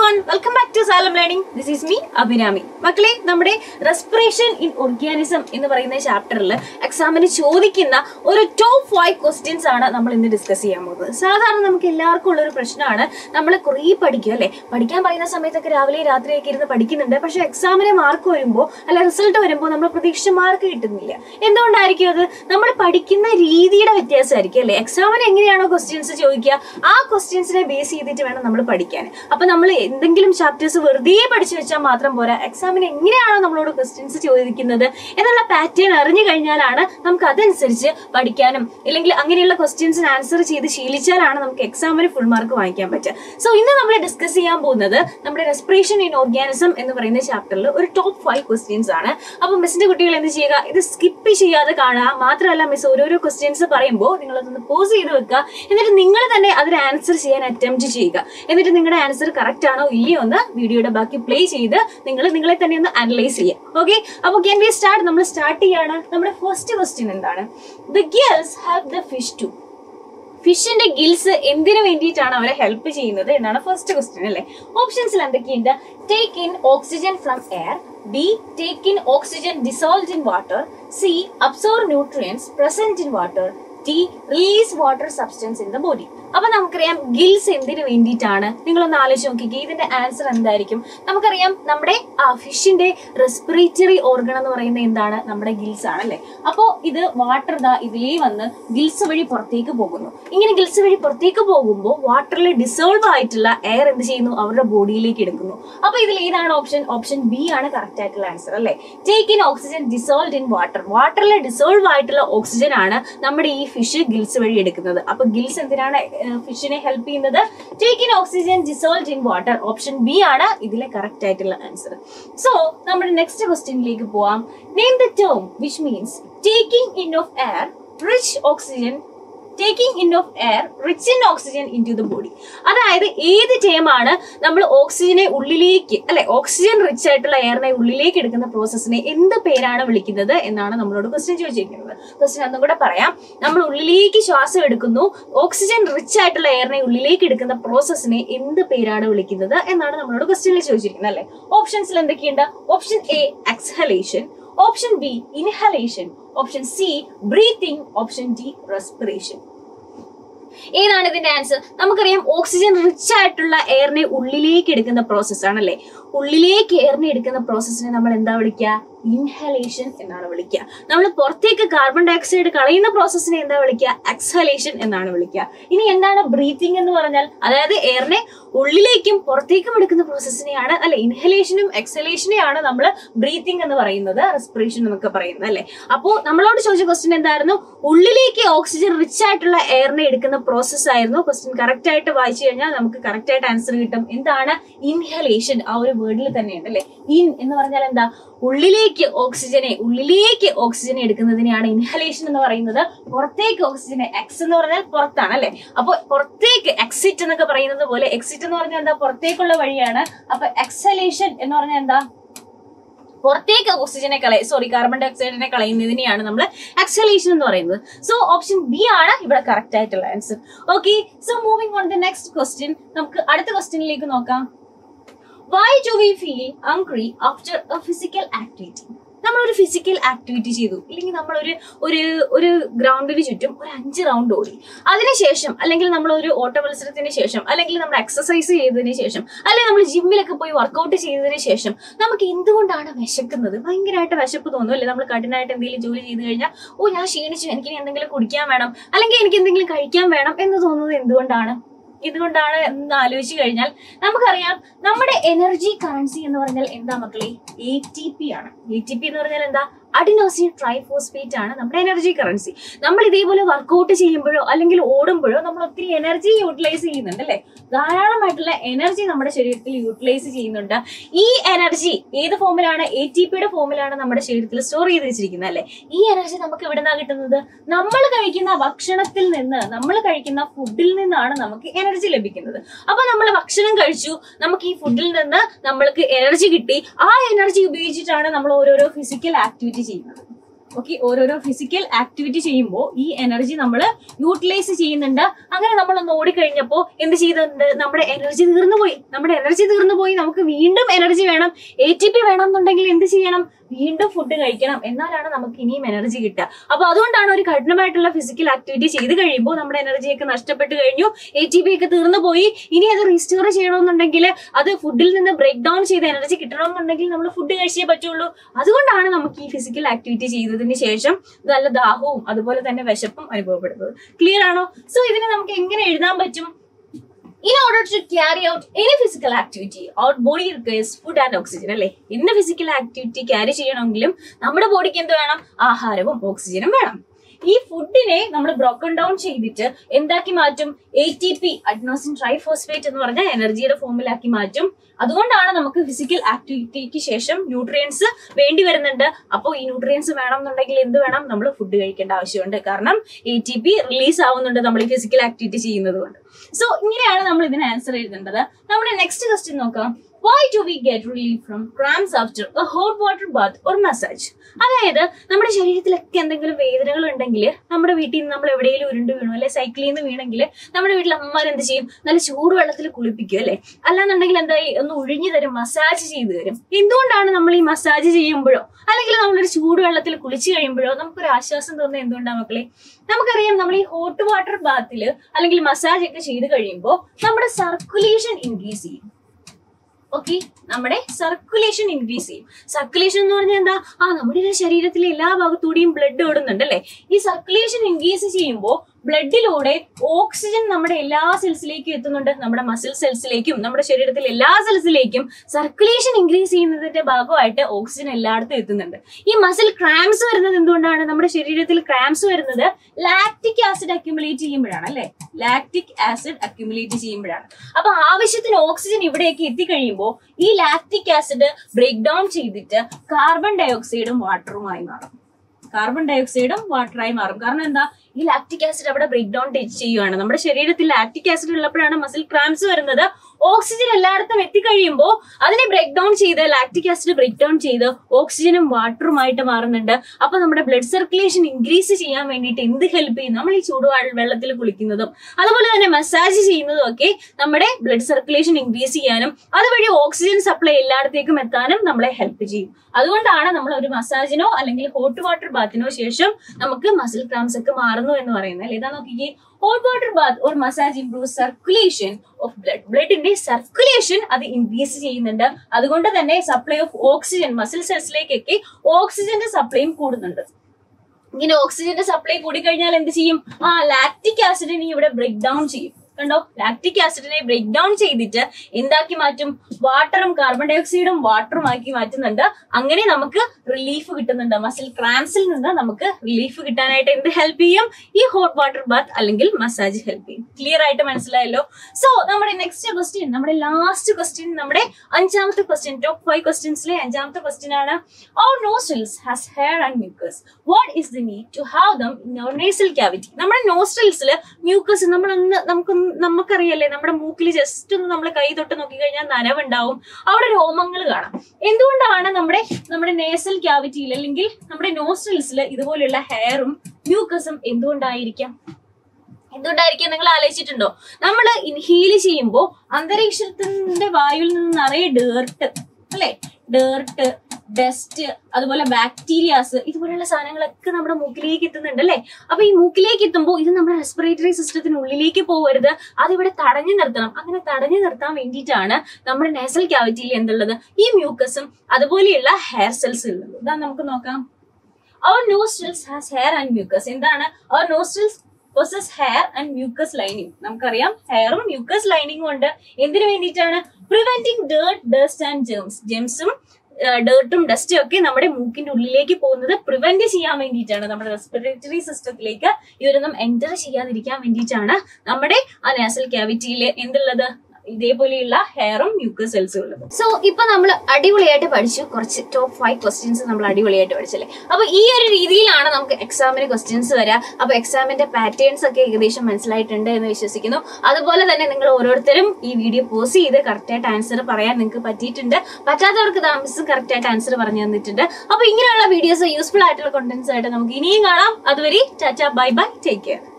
everyone welcome back to Salam learning this is me Abhirami മക്കളെ നമ്മുടെ respiration in organism എന്ന് പറയുന്ന ചാപ്റ്ററിൽ എക്സാമിന് ചോദിക്കുന്ന ഒരു ടോപ്പ് ഫൈവ് ക്വസ്റ്റ്യൻസ് ആണ് നമ്മൾ ഇന്ന് ഡിസ്കസ് ചെയ്യാൻ പോകുന്നത് സാധാരണ നമുക്ക് എല്ലാവർക്കും ഉള്ള ഒരു പ്രശ്നമാണ് നമ്മൾ കുറേ പഠിക്കും അല്ലെ പഠിക്കാൻ പറയുന്ന സമയത്തൊക്കെ രാവിലെ രാത്രിയൊക്കെ ഇരുന്ന് പഠിക്കുന്നുണ്ട് പക്ഷെ എക്സാമിന് മാർക്ക് വരുമ്പോൾ അല്ല റിസൾട്ട് വരുമ്പോൾ നമ്മൾ പ്രതീക്ഷിച്ച മാർക്ക് കിട്ടുന്നില്ല എന്തുകൊണ്ടായിരിക്കും അത് നമ്മൾ പഠിക്കുന്ന രീതിയുടെ വ്യത്യാസമായിരിക്കും അല്ലെ എക്സാമിന് എങ്ങനെയാണോ ക്വസ്റ്റ്യൻസ് ചോദിക്കുക ആ ക്വസ്റ്റ്യൻസിനെ ബേസ് ചെയ്തിട്ട് വേണം നമ്മൾ പഠിക്കാൻ അപ്പൊ നമ്മൾ എന്തെങ്കിലും ചാപ്റ്റേഴ്സ് വെറുതെ പഠിച്ചു വെച്ചാൽ മാത്രം പോരാ എക്സാമിന് എങ്ങനെയാണോ നമ്മളോട് ക്വസ്റ്റ്യൻസ് ചോദിക്കുന്നത് എന്നുള്ള പാറ്റേൺ അറിഞ്ഞു കഴിഞ്ഞാലാണ് നമുക്ക് അതനുസരിച്ച് പഠിക്കാനും ഇല്ലെങ്കിൽ അങ്ങനെയുള്ള ക്വസ്റ്റ്യൻസിന് ആൻസർ ചെയ്ത് ശീലിച്ചാലാണ് നമുക്ക് എക്സാമിന് ഫുൾ മാർക്ക് വാങ്ങിക്കാൻ പറ്റുക സോ ഇന്ന് നമ്മൾ ഡിസ്കസ് ചെയ്യാൻ പോകുന്നത് നമ്മുടെ റെസ്പിറേഷൻ ഇൻ ഓർഗാനിസം എന്ന് പറയുന്ന ചാപ്റ്ററിൽ ഒരു ടോപ്പ് ഫൈവ് ക്വസ്റ്റ്യൻസ് ആണ് അപ്പൊ മിസ്സിന്റെ കുട്ടികൾ എന്ത് ചെയ്യുക ഇത് സ്കിപ്പ് ചെയ്യാതെ കാണുക മാത്രമല്ല മിസ് ഓരോരോ ക്വസ്റ്റ്യൻസ് പറയുമ്പോൾ നിങ്ങൾ അതൊന്ന് പോസ് ചെയ്ത് വെക്കുക എന്നിട്ട് നിങ്ങൾ തന്നെ അതിന് ആൻസർ ചെയ്യാൻ അറ്റംപ്റ്റ് ചെയ്യുക എന്നിട്ട് നിങ്ങളുടെ ആൻസർ കറക്റ്റ് ആണോ ഇല്ലയോ എന്ന് വീഡിയോയുടെ ബാക്കി പ്ലേ ചെയ്ത് നിങ്ങൾ നിങ്ങളെ തന്നെ ഒന്ന് അനലൈസ് ചെയ്യുക ഓക്കെ അപ്പോൾ ക്യാൻ വി സ്റ്റാർട്ട് നമ്മൾ സ്റ്റാർട്ട് ചെയ്യാണ് നമ്മുടെ ഫസ്റ്റ് ക്വസ്റ്റ്യൻ എന്താണ് the gills have the fish to ഫിഷിന്റെ ഗിൽസ് എന്തിനു വേണ്ടിയിട്ടാണ് അവരെ ഹെൽപ്പ് ചെയ്യുന്നത് എന്നാണ് ഫസ്റ്റ് ക്വസ്റ്റ്യൻ അല്ലേ ഓപ്ഷൻസിൽ എന്തൊക്കെയുണ്ട് take in oxygen from air B take in oxygen dissolve in water C absorb nutrients present in water D release water substance in the body അപ്പൊ നമുക്കറിയാം ഗിൽസ് എന്തിനു വേണ്ടിയിട്ടാണ് നിങ്ങളൊന്ന് ആലോചിച്ച് നോക്കിക്കേ ഇതിന്റെ ആൻസർ എന്തായിരിക്കും നമുക്കറിയാം നമ്മുടെ ആ ഫിഷിന്റെ റെസ്പിറേറ്ററി ഓർഗൺ എന്ന് പറയുന്നത് എന്താണ് നമ്മുടെ ഗിൽസ് ആണ് അല്ലെ അപ്പോ ഇത് വാട്ടർ ദാ ഇതിലേ വന്ന് ഗിൽസ് വഴി പുറത്തേക്ക് പോകുന്നു ഇങ്ങനെ ഗിൽസ് വഴി പുറത്തേക്ക് പോകുമ്പോൾ വാട്ടറിൽ ഡിസോൾവ് ആയിട്ടുള്ള എയർ എന്ത് ചെയ്യുന്നു അവരുടെ ബോഡിയിലേക്ക് എടുക്കുന്നു അപ്പൊ ഇതിൽ ഏതാണ് ഓപ്ഷൻ ഓപ്ഷൻ ബി ആണ് കറക്റ്റ് ആയിട്ടുള്ള ആൻസർ അല്ലെ take in oxygen dissolve in water വാട്ടറിൽ ഡിസോൾവ് ആയിട്ടുള്ള ഓക്സിജൻ ആണ് നമ്മുടെ ഈ ഫിഷ് ഗിൽസ് വഴി എടുക്കുന്നത് അപ്പൊ ഗിൽസ് എന്തിനാണ് ഫിഷിനെ ഹെൽപ്പ് ചെയ്യുന്നത് take in oxygen dissolve in water option B ആണ് ഇതിലെ കറക്റ്റ് ആയിട്ടുള്ള ആൻസർ സോ നമ്മുടെ നെക്സ്റ്റ് ക്വസ്റ്റ്യനിലേക്ക് പോവാം name the term which means taking in of air rich oxygen taking in of air rich in oxygen into the body അതായത് ഏത് ടൈമാണ് നമ്മൾ ഓക്സിജനെ ഉള്ളിലേക്ക് അല്ലെ ഓക്സിജൻ റിച്ച് ആയിട്ടുള്ള എയറിനെ ഉള്ളിലേക്ക് എടുക്കുന്ന പ്രോസസ്സിനെ എന്ത് പേരാണ് വിളിക്കുന്നത് എന്നാണ് നമ്മളോട് ക്വസ്റ്റ്യൻ ചോദിച്ചിരിക്കുന്നത് ക്വസ്റ്റ്യൻ ഒന്നും കൂടെ പറയാം നമ്മൾ ഉള്ളിലേക്ക് ശ്വാസം എടുക്കുന്നു ഓക്സിജൻ റിച്ച് ആയിട്ടുള്ള എയറിനെ ഉള്ളിലേക്ക് എടുക്കുന്ന പ്രോസസ്സിനെ എന്ത് പേരാണ് വിളിക്കുന്നത് എന്നാണ് നമ്മളോട് ക്വസ്റ്റ്യനിൽ ചോദിച്ചിരിക്കുന്നത് അല്ലെ ഓപ്ഷൻസിൽ എന്തൊക്കെയുണ്ട് option A exhalation option B inhalation option C breathing option D respiration ഏതാണ് ഇതിന്റെ ആൻസർ നമുക്കറിയാം ഓക്സിജൻ റിച്ച് ആയിട്ടുള്ള എയറിനെ ഉള്ളിലേക്ക് എടുക്കുന്ന പ്രോസസ് ആണല്ലേ ഉള്ളിലേക്ക് എയറിനെ എടുക്കുന്ന പ്രോസസ്സിനെ നമ്മൾ എന്താ വിളിക്കുക ഇൻഹലേഷൻ എന്നാണ് വിളിക്കുക നമ്മൾ പുറത്തേക്ക് കാർബൺ ഡൈ ഓക്സൈഡ് കളയുന്ന പ്രോസസ്സിനെ എന്താ വിളിക്കുക എക്സലേഷൻ എന്നാണ് വിളിക്കുക ഇനി എന്താണ് ബ്രീത്തിങ് എന്ന് പറഞ്ഞാൽ അതായത് എയറിനെ ഉള്ളിലേക്കും പുറത്തേക്കും എടുക്കുന്ന പ്രോസസ്സിനെയാണ് അല്ലെ ഇൻഹലേഷനും എക്സലേഷനെയാണ് നമ്മൾ ബ്രീത്തിങ് എന്ന് പറയുന്നത് റെസ്പിറേഷൻ എന്നൊക്കെ പറയുന്നത് അല്ലെ അപ്പോൾ നമ്മളോട് ചോദിച്ച ക്വസ്റ്റ്യൻ എന്തായിരുന്നു ഉള്ളിലേക്ക് ഓക്സിജൻ റിച്ച് ആയിട്ടുള്ള എയറിനെ എടുക്കുന്ന പ്രോസസ് ആയിരുന്നു ക്വസ്റ്റ്യൻ കറക്റ്റ് ആയിട്ട് വായിച്ചു കഴിഞ്ഞാൽ നമുക്ക് കറക്റ്റ് ആയിട്ട് ആൻസർ കിട്ടും എന്താണ് ഇൻഹലേഷൻ ആ ഒരു വേർഡിൽ തന്നെയുണ്ട് അല്ലെ ഇൻ എന്ന് പറഞ്ഞാൽ എന്താ ഉള്ളിലേക്ക് ഓക്സിജനെ ഉള്ളിലേക്ക് ഓക്സിജനെ എടുക്കുന്നതിനെയാണ് ഇൻഹലേഷൻ എന്ന് പറയുന്നത് പുറത്തേക്ക് ഓക്സിജനെ എക്സ് എന്ന് പറഞ്ഞാൽ പുറത്താണ് അല്ലെ അപ്പൊ പുറത്തേക്ക് എക്സിറ്റ് എന്നൊക്കെ പറയുന്നത് പോലെ എക്സിറ്റ് എന്ന് പറഞ്ഞാൽ എന്താ പുറത്തേക്കുള്ള വഴിയാണ് അപ്പൊ എക്സലേഷൻ എന്ന് പറഞ്ഞാൽ എന്താ പുറത്തേക്ക് ഓക്സിജനെ കളയ സോറി കാർബൺ ഡൈ ഓക്സൈഡിനെ കളയുന്നതിനെയാണ് നമ്മൾ എക്സലേഷൻ എന്ന് പറയുന്നത് സോ ഓപ്ഷൻ ബി ആണ് ഇവിടെ കറക്റ്റ് ആയിട്ടുള്ള answer okay so moving on the next question നമുക്ക് അടുത്ത ക്വസ്റ്റ്യനിലേക്ക് നോക്കാം why do we feel hungry after a physical activity നമ്മളൊരു ഫിസിക്കൽ ആക്ടിവിറ്റി ചെയ്തു ഇല്ലെങ്കിൽ നമ്മളൊരു ഒരു ഒരു ഗ്രൗണ്ടിന് ചുറ്റും ഒരു അഞ്ച് റൗണ്ട് ഓടി അതിനുശേഷം അല്ലെങ്കിൽ നമ്മൾ ഒരു ഓട്ട മത്സരത്തിന് ശേഷം അല്ലെങ്കിൽ നമ്മൾ എക്സസൈസ് ചെയ്തതിന് ശേഷം അല്ലെങ്കിൽ നമ്മൾ ജിമ്മിലൊക്കെ പോയി വർക്കൗട്ട് ചെയ്തതിന് ശേഷം നമുക്ക് എന്തുകൊണ്ടാണ് വിശക്കുന്നത് ഭയങ്കരമായിട്ട് വിശപ്പ് തോന്നും അല്ലേ നമ്മൾ കഠിനമായിട്ട് എന്തെങ്കിലും ജോലി ചെയ്ത് കഴിഞ്ഞാൽ ഓ ഞാൻ ക്ഷീണിച്ചു എനിക്ക് ഇനി എന്തെങ്കിലും കുടിക്കാൻ വേണം അല്ലെങ്കിൽ എനിക്ക് എന്തെങ്കിലും കഴിക്കാൻ വേണം എന്ന് തോന്നുന്നത് എന്തുകൊണ്ടാണ് ഇതുകൊണ്ടാണ് എന്ന് ആലോചിച്ച് കഴിഞ്ഞാൽ നമുക്കറിയാം നമ്മുടെ എനർജി കറൻസി എന്ന് പറഞ്ഞാൽ എന്താ മക്കളെ എ ടി പി ആണ് എ ടി പി എന്ന് പറഞ്ഞാൽ എന്താ അഡിനോസിൻ ട്രൈഫോസ്ഫേറ്റ് ആണ് നമ്മുടെ എനർജി കറൻസി നമ്മൾ ഇതേപോലെ വർക്കൗട്ട് ചെയ്യുമ്പോഴോ അല്ലെങ്കിൽ ഓടുമ്പോഴോ നമ്മൾ ഒത്തിരി എനർജി യൂട്ടിലൈസ് ചെയ്യുന്നുണ്ട് അല്ലെ ധാരാളമായിട്ടുള്ള എനർജി നമ്മുടെ ശരീരത്തിൽ യൂട്ടിലൈസ് ചെയ്യുന്നുണ്ട് ഈ എനർജി ഏത് ഫോമിലാണ് എ ടി പിയുടെ ഫോമിലാണ് നമ്മുടെ ശരീരത്തിൽ സ്റ്റോർ ചെയ്ത് വെച്ചിരിക്കുന്നത് അല്ലെ ഈ എനർജി നമുക്ക് എവിടെ നിന്നാണ് കിട്ടുന്നത് നമ്മൾ കഴിക്കുന്ന ഭക്ഷണത്തിൽ നിന്ന് നമ്മൾ കഴിക്കുന്ന ഫുഡിൽ നിന്നാണ് നമുക്ക് എനർജി ലഭിക്കുന്നത് അപ്പൊ നമ്മൾ ഭക്ഷണം കഴിച്ചു നമുക്ക് ഈ ഫുഡിൽ നിന്ന് നമ്മൾക്ക് എനർജി കിട്ടി ആ എനർജി ഉപയോഗിച്ചിട്ടാണ് നമ്മൾ ഓരോരോ ഫിസിക്കൽ ആക്ടിവിറ്റി ചെയ്യുന്നത് ഓക്കെ ഓരോരോ ഫിസിക്കൽ ആക്ടിവിറ്റി ചെയ്യുമ്പോൾ ഈ എനർജി നമ്മൾ യൂട്ടിലൈസ് ചെയ്യുന്നുണ്ട് അങ്ങനെ നമ്മൾ ഒന്ന് ഓടിക്കഴിഞ്ഞപ്പോൾ എന്ത് ചെയ്തിട്ടുണ്ട് നമ്മുടെ എനർജി തീർന്നു പോയി നമ്മുടെ എനർജി തീർന്നു പോയി നമുക്ക് വീണ്ടും എനർജി വേണം എ ടി പി വേണം എന്നുണ്ടെങ്കിൽ എന്ത് ചെയ്യണം വീണ്ടും ഫുഡ് കഴിക്കണം എന്നാലാണ് നമുക്ക് ഇനിയും എനർജി കിട്ടുക അപ്പൊ അതുകൊണ്ടാണ് ഒരു കഠിനമായിട്ടുള്ള ഫിസിക്കൽ ആക്ടിവിറ്റി ചെയ്ത് കഴിയുമ്പോൾ നമ്മുടെ എനർജിയൊക്കെ നഷ്ടപ്പെട്ട് കഴിഞ്ഞു എ ടി പി ഒക്കെ തീർന്നു പോയി ഇനി അത് റീസ്റ്റോർ ചെയ്യണമെന്നുണ്ടെങ്കിൽ അത് ഫുഡിൽ നിന്ന് ബ്രേക്ക് ഡൗൺ ചെയ്ത എനർജി കിട്ടണമെന്നുണ്ടെങ്കിൽ നമ്മൾ ഫുഡ് കഴിച്ചേ പറ്റുള്ളൂ അതുകൊണ്ടാണ് നമുക്ക് ഈ ഫിസിക്കൽ ആക്ടിവിറ്റി ചെയ്തതിന് ശേഷം നല്ല ദാഹവും അതുപോലെ തന്നെ വിശപ്പും അനുഭവപ്പെടുന്നത് ക്ലിയർ ആണോ സോ ഇതിനെ നമുക്ക് എങ്ങനെ എഴുതാൻ പറ്റും in order to carry out any physical activity our body requires food and oxygen അല്ലേ എന്ത് ഫിസിക്കൽ ആക്ടിവിറ്റി ക്യാരി ചെയ്യണമെങ്കിലും നമ്മുടെ ബോഡിക്ക് എന്ത് വേണം ആഹാരവും ഓക്സിജനും വേണം ഈ ഫുഡിനെ നമ്മൾ ബ്രോക്കൺ ഡൗൺ ചെയ്തിട്ട് എന്താക്കി മാറ്റും A T P adenosine triphosphate എന്ന് പറഞ്ഞ എനർജിയുടെ ഫോമിലാക്കി മാറ്റും അതുകൊണ്ടാണ് നമുക്ക് ഫിസിക്കൽ ആക്ടിവിറ്റിക്ക് ശേഷം ന്യൂട്രിയൻസ് വേണ്ടി വരുന്നുണ്ട് അപ്പോൾ ഈ ന്യൂട്രിയൻസ് വേണം എന്നുണ്ടെങ്കിൽ എന്ത് വേണം നമ്മൾ ഫുഡ് കഴിക്കേണ്ട ആവശ്യമുണ്ട് കാരണം എ ടി പി റിലീസ് ആവുന്നുണ്ട് നമ്മൾ ഈ ഫിസിക്കൽ ആക്ടിവിറ്റി ചെയ്യുന്നത് കൊണ്ട് സോ ഇങ്ങനെയാണ് നമ്മൾ ഇതിന് ആൻസർ എഴുതേണ്ടത് നമ്മുടെ നെക്സ്റ്റ് ക്വസ്റ്റ്യൻ നോക്കാം why do we get relief from cramps after a hot water bath or massage അതായത് നമ്മുടെ ശരീരത്തിലൊക്കെ എന്തെങ്കിലും വേദനകൾ ഉണ്ടെങ്കിൽ നമ്മുടെ വീട്ടിൽ നിന്ന് നമ്മൾ എവിടെയെങ്കിലും ഉരുണ്ട് വീണു അല്ലെ സൈക്കിളിൽ നിന്ന് വീണെങ്കിൽ നമ്മുടെ വീട്ടിൽ അമ്മമാർ എന്ത് ചെയ്യും നല്ല ചൂടുവെള്ളത്തിൽ കുളിപ്പിക്കും അല്ലെ അല്ലാന്നുണ്ടെങ്കിൽ എന്താ ഒന്ന് ഒഴിഞ്ഞു തരും മസാജ് ചെയ്തു തരും എന്തുകൊണ്ടാണ് നമ്മൾ ഈ മസാജ് ചെയ്യുമ്പോഴോ അല്ലെങ്കിൽ നമ്മളൊരു ചൂടുവെള്ളത്തിൽ കുളിച്ചു കഴിയുമ്പോഴോ നമുക്കൊരു ആശ്വാസം തോന്നുന്നത് എന്തുകൊണ്ടാണ് മക്കളെ നമുക്കറിയാം നമ്മൾ ഈ ഹോട്ട് വാട്ടർ ബാത്തിൽ അല്ലെങ്കിൽ മസാജ് ഒക്കെ ചെയ്ത് കഴിയുമ്പോൾ നമ്മുടെ സർക്കുലേഷൻ ഇൻക്രീസ് ചെയ്യും ഓക്കെ നമ്മുടെ സർക്കുലേഷൻ ഇൻക്രീസ് ചെയ്യും സർക്കുലേഷൻ എന്ന് പറഞ്ഞാൽ എന്താ ആ നമ്മുടെ ശരീരത്തിലെ എല്ലാ ഭാഗത്തൂടെയും ബ്ലഡ് ഓടുന്നുണ്ട് അല്ലെ ഈ സർക്കുലേഷൻ ഇൻക്രീസ് ചെയ്യുമ്പോൾ ബ്ലഡിലൂടെ ഓക്സിജൻ നമ്മുടെ എല്ലാ സെൽസിലേക്കും എത്തുന്നുണ്ട് നമ്മുടെ മസിൽ സെൽസിലേക്കും നമ്മുടെ ശരീരത്തിലെ എല്ലാ സെൽസിലേക്കും സർക്കുലേഷൻ ഇൻക്രീസ് ചെയ്യുന്നതിന്റെ ഭാഗമായിട്ട് ഓക്സിജൻ എല്ലായിടത്തും എത്തുന്നുണ്ട് ഈ മസിൽ ക്രാംസ് വരുന്നത് എന്തുകൊണ്ടാണ് നമ്മുടെ ശരീരത്തിൽ ക്രാംസ് വരുന്നത് ലാക്റ്റിക് ആസിഡ് അക്യുമുലേറ്റ് ചെയ്യുമ്പോഴാണ് അല്ലെ ലാക്റ്റിക് ആസിഡ് അക്യുമുലേറ്റ് ചെയ്യുമ്പോഴാണ് അപ്പൊ ആവശ്യത്തിന് ഓക്സിജൻ ഇവിടേക്ക് എത്തിക്കഴിയുമ്പോൾ ഈ ലാക്റ്റിക് ആസിഡ് ബ്രേക്ക് ഡൗൺ ചെയ്തിട്ട് കാർബൺ ഡയോക്സൈഡും വാട്ടറുമായി മാറും കാർബൺ ഡയോക്സൈഡും വാട്ടറായി മാറും കാരണം എന്താ ഈ ലാക്റ്റിക് ആസിഡ് അവിടെ ബ്രേക്ക് ഡൗൺ ചെയ്യുകയാണ് നമ്മുടെ ശരീരത്തിൽ ലാക്റ്റിക് ആസിഡ് ഉള്ളപ്പോഴാണ് മസിൽ ക്രാംസ് വരുന്നത് ഓക്സിജൻ എല്ലായിടത്തും എത്തിക്കഴിയുമ്പോൾ അതിനെ ബ്രേക്ക് ഡൗൺ ചെയ്ത് ലാക്റ്റിക് ആസിഡ് ബ്രേക്ക് ഡൗൺ ചെയ്ത് ഓക്സിജനും വാട്ടറുമായിട്ട് മാറുന്നുണ്ട് അപ്പൊ നമ്മുടെ ബ്ലഡ് സർക്കുലേഷൻ ഇൻക്രീസ് ചെയ്യാൻ വേണ്ടിയിട്ട് എന്ത് ഹെൽപ്പ് ചെയ്യും നമ്മൾ ഈ ചൂടുവെള്ള വെള്ളത്തിൽ കുളിക്കുന്നതും അതുപോലെ തന്നെ മസാജ് ചെയ്യുന്നതും ഒക്കെ നമ്മുടെ ബ്ലഡ് സർക്കുലേഷൻ ഇൻക്രീസ് ചെയ്യാനും അതുവഴി ഓക്സിജൻ സപ്ലൈ എല്ലായിടത്തേക്കും എത്താനും നമ്മളെ ഹെൽപ്പ് ചെയ്യും അതുകൊണ്ടാണ് നമ്മൾ ഒരു മസാജിനോ അല്ലെങ്കിൽ ഹോട്ട് വാട്ടർ ബാത്തിനോ ശേഷം നമുക്ക് മസിൽ ക്രാംസ് ഒക്കെ മാറുന്നു എന്ന് പറയുന്നത് അല്ലെ ഇതാ നോക്കിക്കേ hot water bath or massage improve circulation of blood ബ്ലഡിന്റെ സർക്കുലേഷൻ അത് ഇൻക്രീസ് ചെയ്യുന്നുണ്ട് അതുകൊണ്ട് തന്നെ സപ്ലൈ ഓഫ് ഓക്സിജൻ മസിൽ സെൽസിലേക്കൊക്കെ ഓക്സിജന്റെ സപ്ലൈയും കൂടുന്നുണ്ട് ഇങ്ങനെ ഓക്സിജന്റെ സപ്ലൈ കൂടി കഴിഞ്ഞാൽ എന്ത് ചെയ്യും ആ ലാക്റ്റിക് ആസിഡിനെ ഇവിടെ ബ്രേക്ക് ഡൗൺ ചെയ്യും കണ്ടോ ലാക്റ്റിക് ആസിഡിനെ ബ്രേക്ക് ഡൗൺ ചെയ്തിട്ട് എന്താക്കി മാറ്റും വാട്ടറും കാർബൺ ഡൈ ഓക്സൈഡും വാട്ടറും ആക്കി മാറ്റുന്നുണ്ട് അങ്ങനെ നമുക്ക് റിലീഫ് കിട്ടുന്നുണ്ട് മസിൽ ക്രാംസിൽ നിന്ന് നമുക്ക് റിലീഫ് കിട്ടാനായിട്ട് എന്ത് ഹെൽപ്പ് ചെയ്യും ഈ ഹോട്ട് വാട്ടർ ബാത്ത് അല്ലെങ്കിൽ മസാജ് ഹെൽപ്പ് ചെയ്യും ക്ലിയർ ആയിട്ട് മനസ്സിലായല്ലോ സോ നമ്മുടെ നെക്സ്റ്റ് ക്വസ്റ്റ്യൻ നമ്മുടെ ലാസ്റ്റ് ക്വസ്റ്റ്യൻ നമ്മുടെ അഞ്ചാമത്തെ ക്വസ്റ്റ്യൻ ടോപ്പ് ഫൈവ് ക്വസ്റ്റ്യൻസിലെ അഞ്ചാമത്തെ ക്വസ്റ്റ്യൻ ആണ് our nostrils has hair and mucus what is the need to have them in our nasal cavity നമ്മുടെ നോസ്ട്രിൽസിൽ മ്യൂക്കസ് നമ്മളൊന്ന് നമുക്ക് നമുക്കറിയല്ലേ നമ്മുടെ മൂക്കിൽ ജസ്റ്റ് ഒന്ന് നമ്മൾ കൈ തൊട്ട് നോക്കിക്കഴിഞ്ഞാൽ നനവുണ്ടാവും അവിടെ രോമങ്ങൾ കാണാം എന്തുകൊണ്ടാണ് നമ്മുടെ നമ്മുടെ നേസൽ ക്യാവിറ്റിയിൽ അല്ലെങ്കിൽ നമ്മുടെ നോസ്ട്രിൽസിൽ ഇതുപോലെയുള്ള ഹെയറും മ്യൂക്കസും എന്തുകൊണ്ടായിരിക്കാം എന്തുകൊണ്ടായിരിക്കും നിങ്ങൾ ആലോചിച്ചിട്ടുണ്ടോ നമ്മൾ ഇൻഹീൽ ചെയ്യുമ്പോൾ അന്തരീക്ഷത്തിന്റെ വായുവിൽ നിന്ന് നിറയെ ഡേർട്ട് അല്ലെ ഡേർട്ട് ഡസ്റ്റ് അതുപോലെ ബാക്ടീരിയാസ് ഇതുപോലെയുള്ള സാധനങ്ങളൊക്കെ നമ്മുടെ മൂക്കിലേക്ക് എത്തുന്നുണ്ട് അല്ലെ അപ്പൊ ഈ മൂക്കിലേക്ക് എത്തുമ്പോൾ ഇത് നമ്മുടെ റെസ്പിറേറ്ററി സിസ്റ്റത്തിനുള്ളിലേക്ക് പോകരുത് അതിവിടെ തടഞ്ഞു നിർത്തണം അങ്ങനെ തടഞ്ഞു നിർത്താൻ വേണ്ടിയിട്ടാണ് നമ്മുടെ നേസൽ ക്യാവിറ്റിയിൽ എന്തുള്ളത് ഈ മ്യൂക്കസും അതുപോലെയുള്ള ഹെയർ സെൽസ് ഉള്ളത് ഇതാ നമുക്ക് നോക്കാം our nostrils has hair and mucus എന്താണ് our nostrils possess hair and mucus lining നമുക്കറിയാം ഹെയറും മ്യൂക്കസ് ലൈനിങ്ങും ഉണ്ട് എന്തിനു വേണ്ടിയിട്ടാണ് preventing dirt dust and germs ജെംസും ഡേർട്ടും ഡസ്റ്റും ഒക്കെ നമ്മുടെ മൂക്കിന്റെ ഉള്ളിലേക്ക് പോകുന്നത് പ്രിവെന്റ് ചെയ്യാൻ വേണ്ടിയിട്ടാണ് നമ്മുടെ റെസ്പിറേറ്ററി സിസ്റ്റത്തിലേക്ക് ഇവരൊന്നും എൻറ്റർ ചെയ്യാതിരിക്കാൻ വേണ്ടിയിട്ടാണ് നമ്മുടെ ആ നാസൽ ക്യാവിറ്റിയിൽ എന്തുള്ളത് ഇതേപോലെയുള്ള ഹെയറും മ്യൂക്കസ് സെൽസും ഉള്ളത് സോ ഇപ്പൊ നമ്മൾ അടിപൊളിയായിട്ട് പഠിച്ചു കുറച്ച് ടോപ്പ് ഫൈവ് ക്വസ്റ്റ്യൻസ് നമ്മൾ അടിപൊളിയായിട്ട് പഠിച്ചല്ലേ അപ്പൊ ഈ ഒരു രീതിയിലാണ് നമുക്ക് എക്സാമിന് ക്വസ്റ്റ്യൻസ് വരിക അപ്പൊ എക്സാമിന്റെ പാറ്റേൺസ് ഒക്കെ ഏകദേശം മനസ്സിലായിട്ടുണ്ട് എന്ന് വിശ്വസിക്കുന്നു അതുപോലെ തന്നെ നിങ്ങൾ ഓരോരുത്തരും ഈ വീഡിയോ പോസ് ചെയ്ത് കറക്റ്റ് ആയിട്ട് ആൻസർ പറയാൻ നിങ്ങൾക്ക് പറ്റിയിട്ടുണ്ട് പറ്റാത്തവർക്ക് താമസം കറക്റ്റ് ആയിട്ട് ആൻസർ പറഞ്ഞു തന്നിട്ടുണ്ട് അപ്പൊ ഇങ്ങനെയുള്ള വീഡിയോസ് യൂസ്ഫുൾ ആയിട്ടുള്ള കോണ്ടന്റ്സ് ആയിട്ട് നമുക്ക് ഇനിയും കാണാം അതുവരെ tata bye bye take care